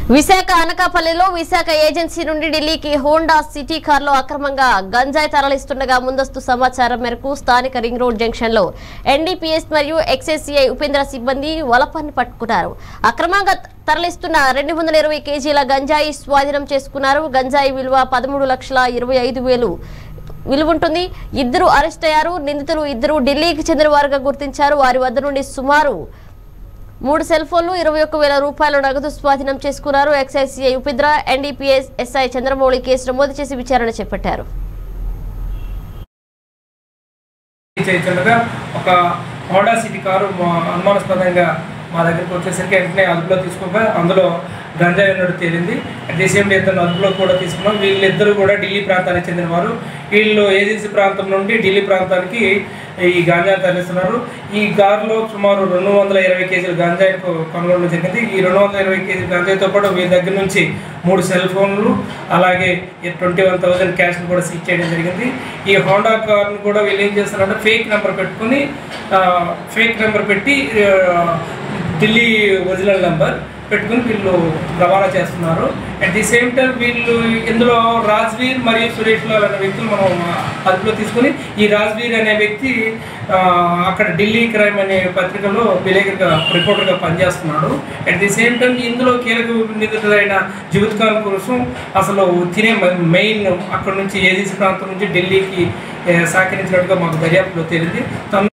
విశాఖ అనకాపల్లిలో విశాఖ ఏజెన్సీ నుండి ఢిల్లీకి హోండా సిటీ కార్లో అక్రమంగా గంజాయి తరలిస్తుండగా ముందస్తు సమాచారం మేరకు స్థానిక రింగ్ రోడ్ జంక్షన్ లో ఎన్డీపీఎస్ మరియు ఎక్సైసీఐ ఉపేంద్ర సిబ్బంది వలపాన్ని పట్టుకున్నారు అక్రమంగా తరలిస్తున్న రెండు వందల ఇరవై కేజీల గంజాయి స్వాధీనం చేసుకున్నారు గంజాయి విలువ పదమూడు లక్షల ఇరవై ఐదు వేలు విలువుంటుంది ఇద్దరు అరెస్ట్ అయ్యారు నిందితులు ఇద్దరు ఢిల్లీకి చెందిన వారుగా గుర్తించారు వారి వద్ద నుండి సుమారు మూడు సెల్ ఫోన్లు ఇరవై ఒక్క వేల రూపాయల నగదు స్వాధీనం చేసుకున్నారు excise CI Upendra NDPS SI Chandramouli case నమోదు చేసి విచారణ చేపట్టారు చేస్తుండగా ఒక హోండా సిటీ కారు మా- అనుమానాస్పదంగా మా దగ్గరికి వచ్చేసరికి వెంటనే అదుపులో తీసుకుపోయి అందులో గంజాయి ఉన్నట్టు తేలింది అట్ ది సేమ్ ఇద్దరు అదుపులో కూడా తీసుకున్నాం వీళ్ళిద్దరూ కూడా ఢిల్లీ ప్రాంతానికి చెందినవారు వీళ్ళు ఏజెన్సీ ప్రాంతం నుండి ఢిల్లీ ప్రాంతానికి ఈ గాంజా తరలిస్తున్నారు ఈ కారులో సుమారు రెండు వందల ఇరవై కేజీల గాంజాయి కొ- కొనుగోలు జరిగింది ఈ రెండు వందల ఇరవై కేజీల గాంజాయితో పాటు వీరి దగ్గర నుంచి మూడు సెల్ ఫోన్లు అలాగే ట్వంటీ వన్ థౌసండ్ క్యాష్ను కూడా సీజ్ చేయడం జరిగింది ఈ హోండా కార్ను కూడా వీళ్ళు ఏం చేస్తున్నారంటే ఫేక్ నెంబర్ పెట్టుకుని ఫేక్ నెంబర్ పెట్టి ఆ, ఢిల్లీ ఒరిజినల్ నెంబర్ పెట్టుకుని వీళ్ళు రవాణా చేస్తున్నారు అట్ ది సేమ్ టైం వీళ్ళు ఇందులో రాజ్వీర్ మరియు సురేష్ లాల్ అనే వ్యక్తులు మనం అదుపులో తీసుకుని ఈ రాజ్వీర్ అనే వ్యక్తి ఆ, అక్కడ ఢిల్లీ క్రైమ్ అనే పత్రికలో విలేకరిగా రిపోర్టర్గా పనిచేస్తున్నాడు అట్ ది సేమ్ టైం ఇందులో కీలక నిందితుడైన జీవిత్ ఖాన్ కోసం అసలు తినే మెయిన్ అక్కడ నుంచి ఏజెన్సీ ప్రాంతం నుంచి ఢిల్లీకి ఏ, సహకరించినట్టుగా మాకు దర్యాప్తులో తేలింది తను